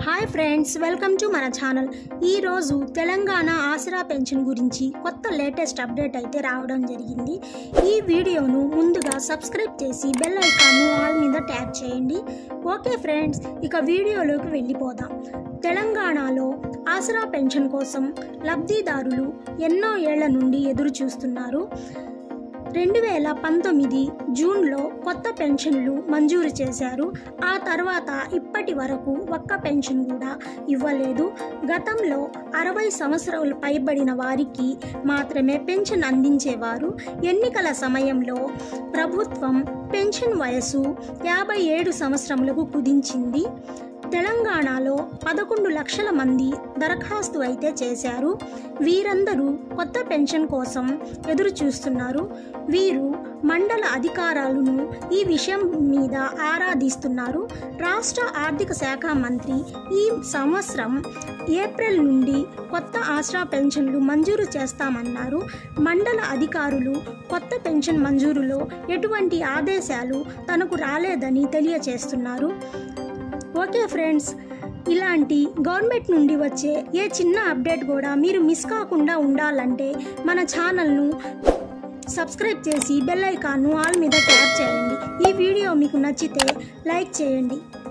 hi friends welcome to మన channel ఈరోజు తెలంగాణ ఆసరా pension గురించి కొత్త లేటెస్ట్ అప్డేట్ అయితే రావడం జరిగింది ఈ వీడియోను ముందుగా సబ్స్క్రైబ్ చేసి బెల్ ఐకాన్ను ఆల్ మీద ట్యాప్ చేయండి ఓకే ఫ్రెండ్స్ ఇక వీడియోలోకి వెళ్ళిపోదాం తెలంగాణలో ఆసరా పెన్షన్ కోసం లబ్ధిదారులు ఎన్నో ఏళ్ల నుండి ఎదురు చూస్తున్నారు రెండు వేల పంతొమ్మిది జూన్లో కొత్త పెన్షన్లు మంజూరు చేశారు ఆ తర్వాత ఇప్పటి వరకు ఒక్క పెన్షన్ కూడా ఇవ్వలేదు గతంలో అరవై సంవత్సరాలు పైబడిన వారికి మాత్రమే పెన్షన్ అందించేవారు ఎన్నికల సమయంలో ప్రభుత్వం పెన్షన్ వయసు యాభై ఏడు సంవత్సరములకు కుదించింది తెలంగాణలో పదకొండు లక్షల మంది దరఖాస్తు అయితే చేశారు వీరందరూ కొత్త పెన్షన్ కోసం ఎదురు చూస్తున్నారు వీరు మండల అధికారులను ఈ విషయం మీద ఆరాధిస్తున్నారు రాష్ట్ర ఆర్థిక శాఖ మంత్రి ఈ సంవత్సరం ఏప్రిల్ నుండి కొత్త ఆసరా పెన్షన్లు మంజూరు చేస్తామన్నారు మండల అధికారులు కొత్త పెన్షన్ మంజూరులో ఎటువంటి ఆదేశాలు తనకు రాలేదని తెలియచేస్తున్నారు ఓకే ఫ్రెండ్స్ ఇలాంటి గవర్నమెంట్ నుండి వచ్చే ఏ చిన్న అప్డేట్ కూడా మీరు మిస్ కాకుండా ఉండాలంటే మన ఛానల్ను సబ్స్క్రైబ్ చేసి బెల్ ఐకాన్ను ఆల్ మీద ట్యాప్ చేయండి ఈ వీడియో మీకు నచ్చితే లైక్ చేయండి